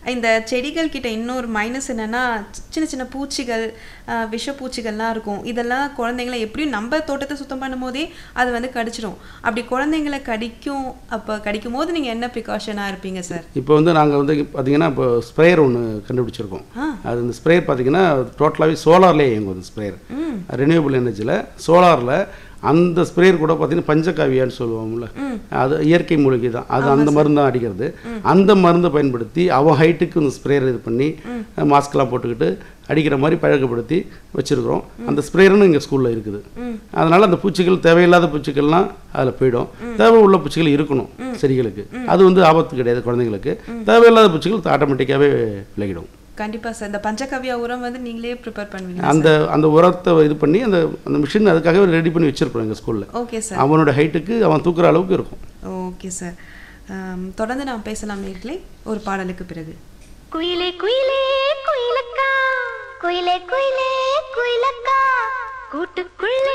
இந்த செடிகள் கிட்ட இன்னொரு மைனஸ் என்னன்னா சின்ன சின்ன பூச்சிகள் அஹ், விஷப்பூச்சிகள்லாம் இருக்கும் இதெல்லாம் குழந்தைங்கள எப்படியும் நம்ம தோட்டத்தை சுத்தம் பண்ணும் போதே அது வந்து கடிச்சிடும் அப்படி குழந்தைங்களை கடிக்கும் அப்போ கடிக்கும் போது நீங்கள் என்ன ப்ரிகாஷனாக இருப்பீங்க சார் இப்போ வந்து நாங்கள் வந்து பார்த்தீங்கன்னா இப்போ ஸ்ப்ரேயர் ஒன்று கண்டுபிடிச்சிருக்கோம் ஆ. அது இந்த ஸ்ப்ரேயர் பார்த்தீங்கன்னா டோட்டலாகவே சோலார்லேயே இயங்கும் அந்த ஸ்ப்ரேயர் ம் ரெனியூபிள் எனர்ஜியில் சோலாரில் அந்த ஸ்ப்ரேயர் கூட பார்த்தீங்கன்னா பஞ்சகாவியான்னு சொல்லுவோம்ல அது இயற்கை மூலிகை தான் அது அந்த மருந்து தான் அடிக்கிறது அந்த மருந்தை பயன்படுத்தி அவன் ஹைட்டுக்கு இந்த ஸ்ப்ரேயர் இது பண்ணி மாஸ்க்லாம் போட்டுக்கிட்டு அடிக்கிற மாதிரி பழக்கப்படுத்தி வச்சுருக்கிறோம் அந்த ஸ்ப்ரேயர்னு எங்கள் ஸ்கூலில் இருக்குது அதனால் அந்த பூச்சிகள் தேவையில்லாத பூச்சிகள்லாம் அதில் போயிடும் தேவை உள்ள பூச்சிகள் இருக்கணும் செடிகளுக்கு அது வந்து ஆபத்து கிடையாது குழந்தைங்களுக்கு தேவையில்லாத பூச்சிகள் ஆட்டோமேட்டிக்காகவே விலகிடும் கண்டிப்பா சார் இந்த பஞ்சகவ்யா உரம் வந்து நீங்களே ப்ரிப்பேர் பண்ணுவீங்க அந்த அந்த உரத்தை இது பண்ணி அந்த அந்த மிஷின் அதுக்காகவே ரெடி பண்ணி வச்சிருப்போம் எங்கள் ஸ்கூலில் ஓகே சார் அவனோட ஹைட்டுக்கு அவன் தூக்குற அளவுக்கு இருக்கும் ஓகே சார் ஆம், தொடர்ந்து நாம் பேசலாம் நேர்களே ஒரு பாடலுக்கு பிறகு குயிலே குயிலே குயிலக்கா குயிலே குயிலே குயிலக்கா கூட்டுக்குள்ளே